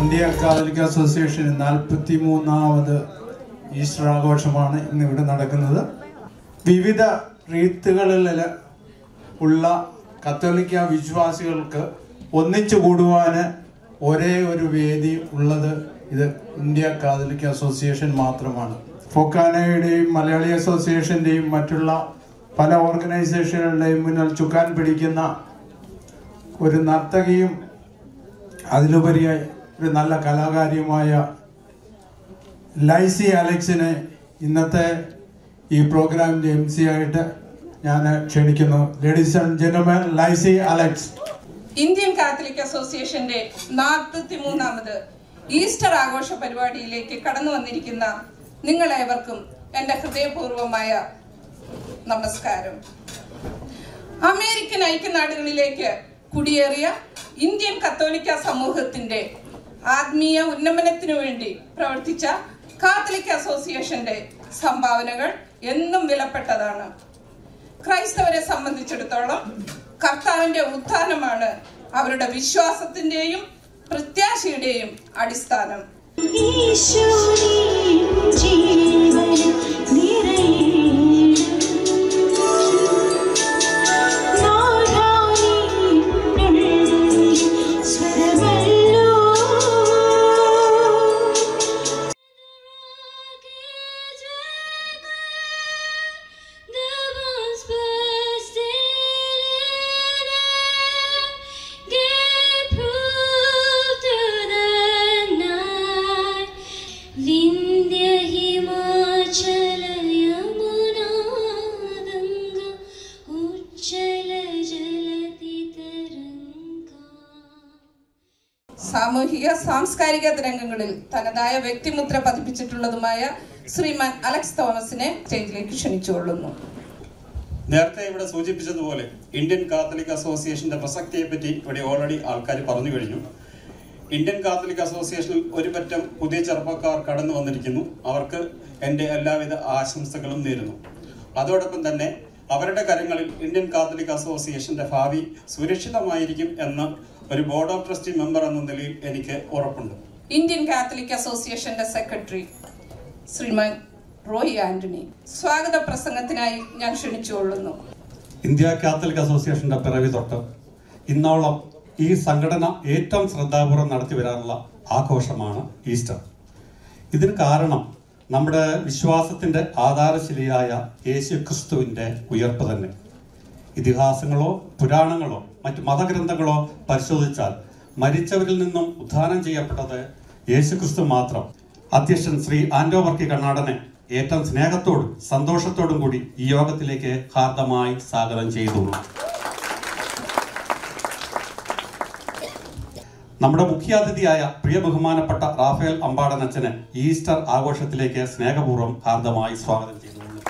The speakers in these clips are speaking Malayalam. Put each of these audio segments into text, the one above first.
ഇന്ത്യ കാതലിക് അസോസിയേഷൻ നാൽപ്പത്തി മൂന്നാമത് ഈസ്റ്റർ ആഘോഷമാണ് ഇന്ന് ഇവിടെ നടക്കുന്നത് വിവിധ റീത്തുകളിൽ ഉള്ള കത്തോലിക്ക വിശ്വാസികൾക്ക് ഒന്നിച്ചു കൂടുവാൻ ഒരേ ഒരു വേദി ഉള്ളത് ഇത് ഇന്ത്യ കാതലിക് അസോസിയേഷൻ മാത്രമാണ് ഫൊക്കാനയുടെയും മലയാളി അസോസിയേഷൻ്റെയും മറ്റുള്ള പല ഓർഗനൈസേഷനുകളുടെയും മുന്നിൽ ചുക്കാൻ പിടിക്കുന്ന ഒരു നർത്തകിയും അതിലുപരിയായി ഒരു നല്ല കലാകാരിയുമായ ലൈസി അലക്സിനെ ഇന്നത്തെ ഈ പ്രോഗ്രാമിൻ്റെ എം സി ആയിട്ട് ഞാൻ ക്ഷണിക്കുന്നു ladies and gentleman Lysi Alex Indian Catholic അസോസിയേഷന്റെ നാൽപ്പത്തി മൂന്നാമത് ഈസ്റ്റർ ആഘോഷ പരിപാടിയിലേക്ക് കടന്നു വന്നിരിക്കുന്ന നിങ്ങളേവർക്കും എൻ്റെ ഹൃദയപൂർവമായ നമസ്കാരം അമേരിക്കൻ ഐക്യനാടുകളിലേക്ക് കുടിയേറിയ ഇന്ത്യൻ കത്തോലിക്ക സമൂഹത്തിന്റെ ആത്മീയ ഉന്നമനത്തിനു വേണ്ടി പ്രവർത്തിച്ച കാത്തലിക് അസോസിയേഷന്റെ സംഭാവനകൾ എന്നും വിലപ്പെട്ടതാണ് ക്രൈസ്തവരെ സംബന്ധിച്ചിടത്തോളം കർത്താവിന്റെ ഉത്ഥാനമാണ് അവരുടെ വിശ്വാസത്തിന്റെയും പ്രത്യാശയുടെയും അടിസ്ഥാനം ഈശോനിൻ ജീവൻ നിറയണം നാഥാനിന്നുള്ളിൽ സ്വരമല്ലോ വിന്ധ്യ ഹിമാചല യമുനാ ഗംഗ ഉജ്ജല ജലതി തരംഗ സാമൂഹിക സാംസ്കാരിക രംഗങ്ങളിൽ തനതായ വ്യക്തിമുദ്ര പതിപ്പിച്ചിട്ടുള്ളതുമായ ശ്രീമാൻ അലക്സ് തോമസിനെ സ്റ്റേജിലേക്ക് ക്ഷണിച്ചുകൊള്ളുന്നു നേരത്തെ ഇവിടെ സൂചിപ്പിച്ചതുപോലെ ഇന്ത്യൻ കാത്തലിക് അസോസിയേഷന്റെ പ്രസക്തിയെ പറ്റി ഇവിടെ ഓൾറെഡി ആൾക്കാർ പറഞ്ഞു കഴിഞ്ഞു ഇന്ത്യൻ കാത്തലിക് അസോസിയേഷനിൽ ഒരു പറ്റം പുതിയ ചെറുപ്പക്കാർ കടന്നു വന്നിരിക്കുന്നു അവർക്ക് എൻ്റെ എല്ലാവിധ ആശംസകളും നേരുന്നു അതോടൊപ്പം തന്നെ അവരുടെ കരങ്ങളിൽ ഇന്ത്യൻ കാത്തലിക് അസോസിയേഷന്റെ ഭാവി സുരക്ഷിതമായിരിക്കും എന്ന ഒരു ബോർഡ് ഓഫ് ട്രസ്റ്റി മെമ്പർ എന്ന നിലയിൽ എനിക്ക് ഉറപ്പുണ്ട് ഇന്ത്യൻ കാത്തലിക് അസോസിയേഷന്റെ സെക്രട്ടറി ശ്രീമാൻ റോയി ആന്റണി സ്വാഗത പ്രസംഗത്തിനായി ഞാൻ ക്ഷണിച്ചുകൊള്ളുന്നു ഇന്ത്യ കാത്തലിക് അസോസിയേഷന്റെ പിറവി തൊട്ട് ഇന്നോളം ഈ സംഘടന ഏറ്റവും ശ്രദ്ധാപൂർവം നടത്തി വരാറുള്ള ആഘോഷമാണ് ഈസ്റ്റർ ഇതിന് കാരണം നമ്മുടെ വിശ്വാസത്തിന്റെ ആധാരശിലയായ യേശു ക്രിസ്തുവിന്റെ ഉയർപ്പ് തന്നെ ഇതിഹാസങ്ങളോ പുരാണങ്ങളോ മറ്റു മതഗ്രന്ഥങ്ങളോ പരിശോധിച്ചാൽ മരിച്ചവരിൽ നിന്നും ഉദ്ധാനം ചെയ്യപ്പെട്ടത് യേശുക്രിസ്തു മാത്രം അധ്യക്ഷൻ ശ്രീ ആൻഡോ വർക്കി കണ്ണാടനെ ഏറ്റവും സ്നേഹത്തോടും സന്തോഷത്തോടും കൂടി ഈ യോഗത്തിലേക്ക് ഹാർദമായി സ്വാഗതം ചെയ്തു നമ്മുടെ മുഖ്യാതിഥിയായ പ്രിയ ബഹുമാനപ്പെട്ട റാഫേൽ അമ്പാടനച്ചനെ ഈസ്റ്റർ ആഘോഷത്തിലേക്ക് സ്നേഹപൂർവ്വം ഹാർദമായി സ്വാഗതം ചെയ്തുകൊള്ളുന്നു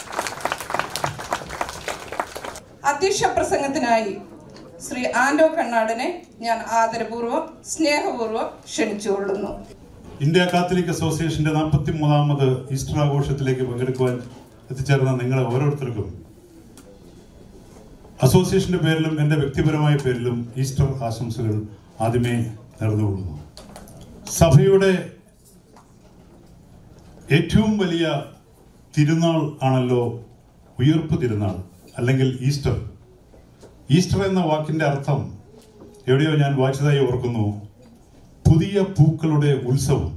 അധ്യക്ഷ പ്രസംഗത്തിനായി ശ്രീ ആൻഡോ കണ്ണാടനെ ഞാൻ ആദരപൂർവ്വം സ്നേഹപൂർവ്വം ക്ഷണിച്ചുകൊള്ളുന്നു ഇന്ത്യ കാത്തലിക് അസോസിയേഷന്റെ നാൽപ്പത്തി മൂന്നാമത് ഈസ്റ്റർ ആഘോഷത്തിലേക്ക് പങ്കെടുക്കുവാൻ എത്തിച്ചേർന്ന നിങ്ങളെ ഓരോരുത്തർക്കും അസോസിയേഷന്റെ പേരിലും എൻ്റെ വ്യക്തിപരമായ പേരിലും ഈസ്റ്റർ ആശംസകൾ ആദ്യമേ നേർന്നുകൊള്ളുന്നു സഭയുടെ ഏറ്റവും വലിയ തിരുനാൾ ആണല്ലോ ഉയർപ്പ് തിരുനാൾ അല്ലെങ്കിൽ ഈസ്റ്റർ ഈസ്റ്റർ എന്ന വാക്കിന്റെ അർത്ഥം എവിടെയോ ഞാൻ വായിച്ചതായി ഓർക്കുന്നു പുതിയ പൂക്കളുടെ ഉത്സവം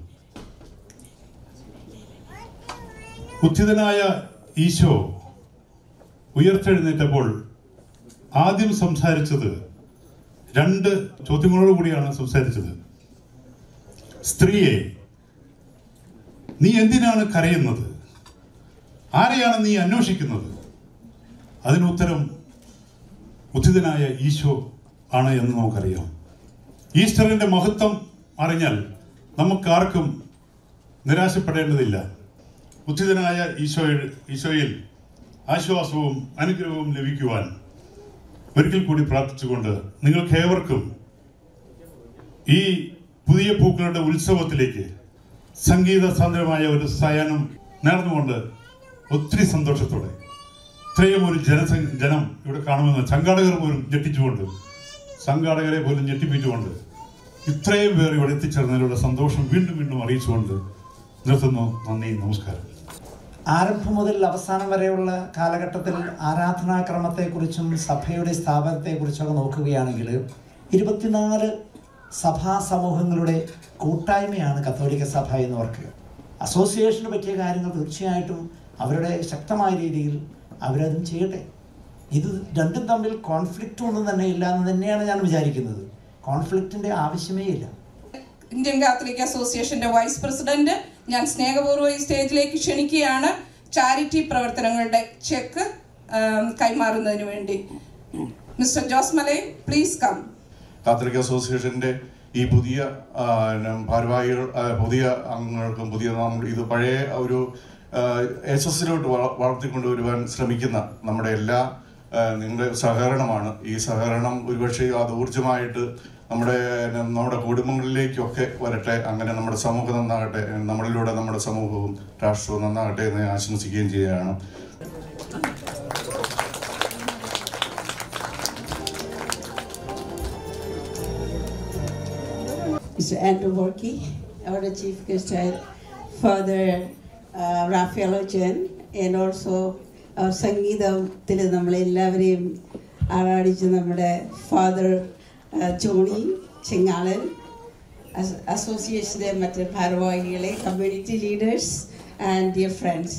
ഉത്ഥിതനായ ഈശോ ഉയർത്തെഴുന്നേറ്റപ്പോൾ ആദ്യം സംസാരിച്ചത് രണ്ട് ചോദ്യങ്ങളോട് കൂടിയാണ് സംസാരിച്ചത് സ്ത്രീയെ നീ എന്തിനാണ് കരയുന്നത് ആരെയാണ് നീ അന്വേഷിക്കുന്നത് അതിനുത്തരം ഉത്ഥിതനായ ഈശോ ആണ് എന്ന് നമുക്കറിയാം ഈസ്റ്ററിന്റെ മഹത്വം അറിഞ്ഞാൽ നമുക്കാർക്കും നിരാശപ്പെടേണ്ടതില്ല ഉത്ഥിതനായ ഈശോ ഈശോയിൽ ആശ്വാസവും അനുഗ്രഹവും ലഭിക്കുവാൻ ഒരിക്കൽ കൂടി പ്രാർത്ഥിച്ചുകൊണ്ട് നിങ്ങൾക്ക് ഏവർക്കും ഈ പുതിയ പൂക്കളുടെ ഉത്സവത്തിലേക്ക് സംഗീത സാന്ദ്രമായ ഒരു സയനം നേർന്നുകൊണ്ട് ഒത്തിരി സന്തോഷത്തോടെ ഇത്രയും ഒരു ജനസ ജനം ഇവിടെ കാണുമെന്ന് സംഘാടകർ പോലും ഞെട്ടിച്ചുകൊണ്ട് സംഘാടകരെ പോലും ഞെട്ടിപ്പിച്ചുകൊണ്ട് ഇത്രയും പേർ ഇവിടെ എത്തിച്ചേർന്നതിലുള്ള സന്തോഷം വീണ്ടും വീണ്ടും അറിയിച്ചുകൊണ്ട് നിർത്തുന്നു നന്ദി നമസ്കാരം ആരംഭം മുതൽ അവസാനം വരെയുള്ള കാലഘട്ടത്തിൽ ആരാധനാക്രമത്തെക്കുറിച്ചും സഭയുടെ സ്ഥാപനത്തെക്കുറിച്ചൊക്കെ നോക്കുകയാണെങ്കിൽ ഇരുപത്തിനാല് സഭാ സമൂഹങ്ങളുടെ കൂട്ടായ്മയാണ് കത്തോലിക്ക സഭ എന്ന് ഓർക്കുക അസോസിയേഷന് പറ്റിയ കാര്യങ്ങൾ തീർച്ചയായിട്ടും അവരുടെ ശക്തമായ രീതിയിൽ അവരതും ചെയ്യട്ടെ ഇത് രണ്ടും തമ്മിൽ കോൺഫ്ലിക്റ്റ് ഒന്നും തന്നെ ഇല്ല എന്ന് തന്നെയാണ് ഞാൻ വിചാരിക്കുന്നത് കോൺഫ്ലിക്റ്റിൻ്റെ ആവശ്യമേ ഇല്ല ഇന്ത്യൻ കാത്തലിക് അസോസിയേഷന്റെ വൈസ് പ്രസിഡന്റ് ഞാൻ സ്നേഹപൂർവ്വം ഈ സ്റ്റേജിലേക്ക് ക്ഷണിക്കുകയാണ് ചാരിറ്റി പ്രവർത്തനങ്ങളുടെ ചെക്ക് ആം, കൈമാറുന്നതിന് വേണ്ടി mister Jose Malai please come Catholic അസോസിയേഷന്റെ ഈ പുതിയ ആ, നം ഭാരവാഹികൾ ആ, പുതിയ അംഗങ്ങൾക്കും പുതിയ നാം- ഇത് പഴയ ഒരു യശസ്സിലോട്ട് വളർത്തിക്കൊണ്ടുവരുവാൻ ശ്രമിക്കുന്ന നമ്മുടെ എല്ലാ ആ, നിങ്ങളുടെ സഹകരണമാണ് ഈ സഹകരണം ഒരുപക്ഷെ അത് ഊർജ്ജമായിട്ട് നമ്മുടെ നം- നമ്മുടെ കുടുംബങ്ങളിലേക്കൊക്കെ വരട്ടെ അങ്ങനെ നമ്മുടെ സമൂഹം നന്നാകട്ടെ നമ്മളിലൂടെ നമ്മുടെ സമൂഹവും രാഷ്ട്രവും നന്നാകട്ടെ എന്ന് ഞാൻ ആശംസിക്കുകയും ചെയ്യുകയാണ് Mr. Andrew Borky, our chief guest, uh, Father uh, Raphael Ochen, and also our സംഗീതത്തിൽ നമ്മളെല്ലാവരെയും ആറാടിച്ച് നമ്മുടെ ഫാദർ ജോണി ചെങ്ങാളൻ അസോസിയേഷൻ്റെ മറ്റ് ഭാരവാഹികളെ community leaders and dear friends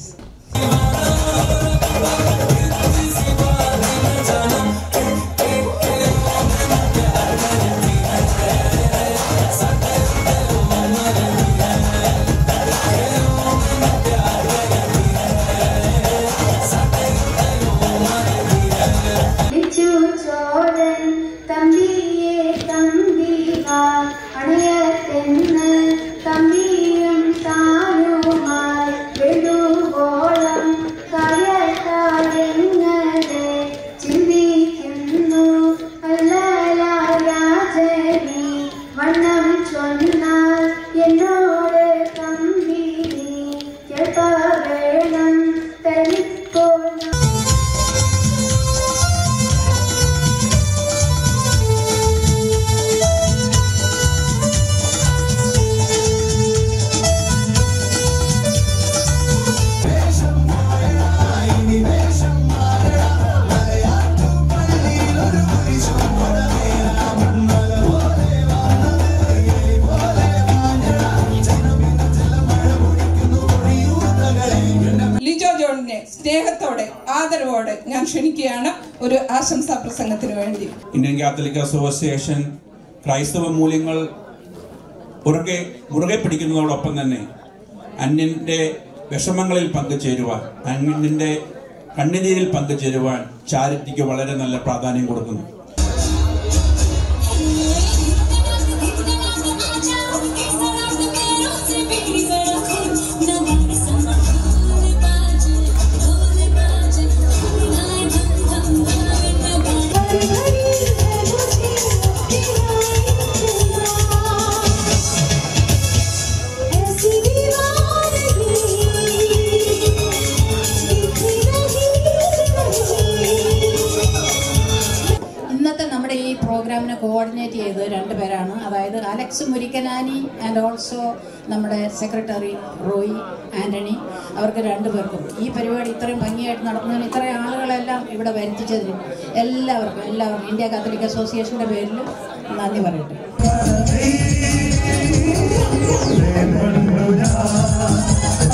ചോരൻ തമ്പിയെ തമ്പിക അണയത്തെന്ന് തമ്പിയും താനുമായി വെടുവോളം കയറ്റാതെങ്ങനെ ചിന്തിക്കുന്നു അല്ലരാജനി വണ്ണം ചൊന്നാൽ എന്നോട് തമ്പി നീ കേൾപ്പ വേണം തനിപ്പോൾ ലിജോ ജോണിനെ സ്നേഹത്തോടെ ആദരവോടെ ഞാൻ ക്ഷണിക്കുകയാണ് ഒരു ആശംസാ പ്രസംഗത്തിന് വേണ്ടി ഇന്ത്യൻ കാത്തലിക് അസോസിയേഷൻ ക്രൈസ്തവ മൂല്യങ്ങൾ മുറുകെ മുറുകെ പിടിക്കുന്നതോടൊപ്പം തന്നെ അന്യന്റെ വിഷമങ്ങളിൽ പങ്കുചേരുവാൻ അന്യന്റെ കണ്ണുനീരിൽ പങ്കുചേരുവാൻ ചാരിറ്റിക്ക് വളരെ നല്ല പ്രാധാന്യം കൊടുക്കുന്നു ഇന്നത്തെ നമ്മുടെ ഈ പ്രോഗ്രാമിനെ കോർഡിനേറ്റ് ചെയ്തത് രണ്ട് പേരാണ് അതായത് അലക്സ് മുരിക്കനാനി ആൻഡ് ഓൾസോ നമ്മുടെ സെക്രട്ടറി റോയി ആന്റണി അവർക്ക് രണ്ടുപേർക്കും ഈ പരിപാടി ഇത്രയും ഭംഗിയായിട്ട് നടത്തുന്നതിന് ഇത്രയും ആളുകളെല്ലാം ഇവിടെ വരുത്തിച്ചതിന് എല്ലാവർക്കും എല്ലാവർക്കും ഇന്ത്യ കാത്തലിക് അസോസിയേഷൻ്റെ പേരിൽ നന്ദി പറയട്ടെ